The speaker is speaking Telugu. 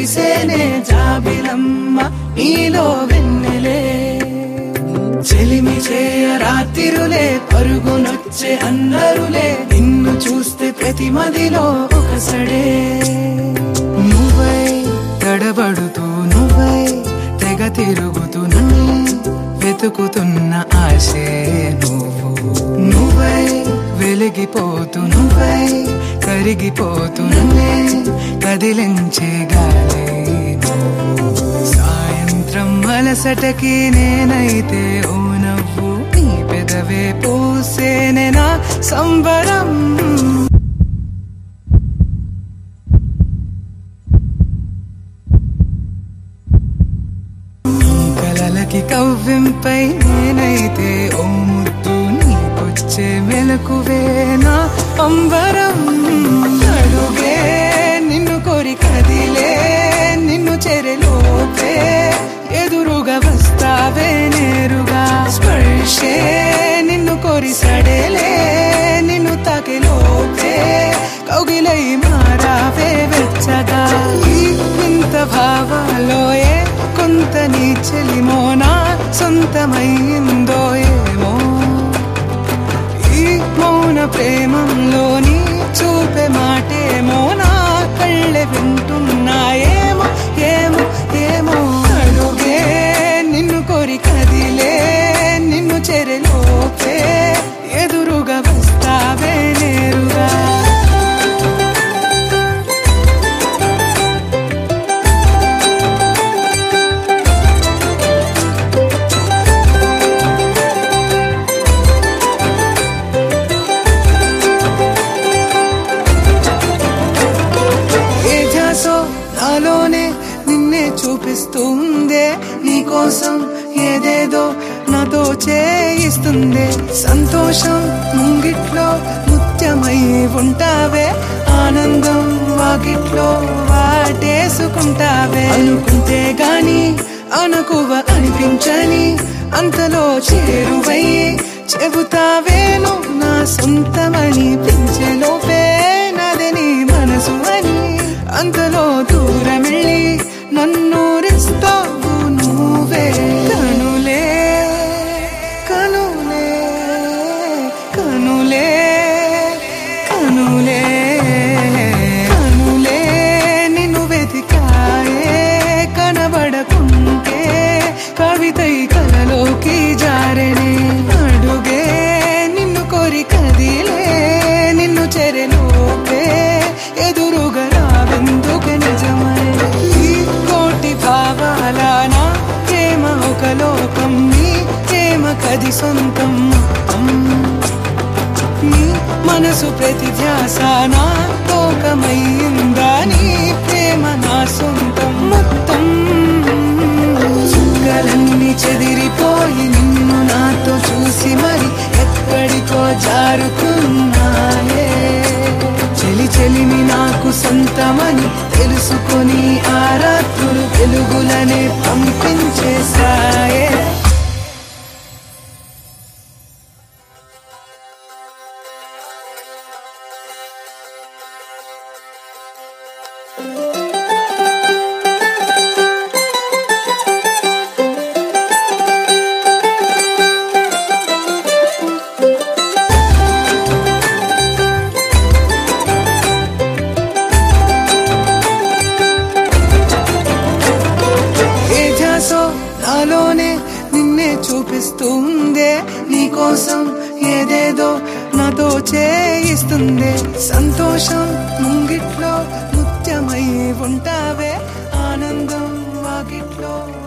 మెరిసేనే జాబిలమ్మ నీలో వెన్నెలే చెలిమి చేయ రాత్రిరులే పరుగునొచ్చే అందరులే నిన్ను చూస్తే ప్రతి మదిలో ఒకసడే నువ్వై తడబడుతూ నువ్వై తెగ తిరుగుతూ నన్ను వెతుకుతున్న ఆశే నువ్వు నువ్వై వెలిగిపోతూ నువ్వై కరిగిపోతూ నన్నే కదిలించే గాలే నువ్వు సాయంత్రం అలసటకి నేనైతే ఓ నవ్వు నీ పెదవే పూసేనే నా సంబరం నీ కలలకి కవ్వింపై నేనైతే ఓ ముద్దు నీకొచ్చే మెలకువే నా అంబరం అడుగే నిన్ను కోరి కదిలే నిన్ను చెరలోపే ఎదురుగా వస్తావే నేరుగా స్పర్శే నిన్ను కోరి సడేలే నిన్ను తాకెలోపే కౌగిలై మారావే వెచ్చగా ఈ వింత భావాలో ఏ కొంత నీ చెలిమో నా సొంతమైందో ఏమో ఈ మౌన ప్రేమంలోని చూపే మాటేమో నా కళ్ళె వింటున్నాయేమో ఏమో ఏమో అడుగే నిన్ను కోరి కదిలే నిన్ను చెరలోపే ఎదురుగా వస్తావే నేరుగా ఏ ధ్యాసో నాలోనే నిన్నే చూపిస్తుందే నీకోసం ఏదేదో నాతో చేయిస్తుందే సంతోషం ముంగిట్లో ముత్యమై ఉంటావే ఆనందం వాకిట్లో వాటేసుకుంటావే అనుకుంటే గాని అనుకువ అనిపించని అంతలో చేరువై చెబుతావేను నా సొంతమని పెంచెలోపే నాదే నీ మనసు అని అంతలో దూరమెళ్ళి నన్ను రిస్తావు నువ్వే కనులే కనులే కనులే కనులే కనులే నిన్ను వెతికాయే కనబడకుంటే కవితై కలలోకి జారెనే అడుగే నిన్ను కోరి కదిలే నిన్ను చెరెలోపే ఎదురుగా రావెందుకు నిజమై ఈ కోటి భావాల నా ప్రేమ ఒక లోకం నీ ప్రేమ కది సొంతం మొత్తం నీ మనసు ప్రతి ధ్యాస నా లోకమయ్యిందా నీ ప్రేమ నా సొంతం మొత్తం చుక్కలన్నీ చెదిరిపోయి నిన్ను నాతో చూసి మరి ఎక్కడికో జారుకున్నాయే చెలి చెలిమి నాకు సొంతమని తెలుసుకొని ఆ రాత్రులు వెలుగులనే పంపించేశాయే ఏ ధ్యాసో నాలోనే నిన్నే చూపిస్తుందే నీకోసం ఏదేదో నాతో చేయిస్తుందే సంతోషం ముంగిట్లో ముత్యమై ఉంటావే ఆనందం వాకిట్లో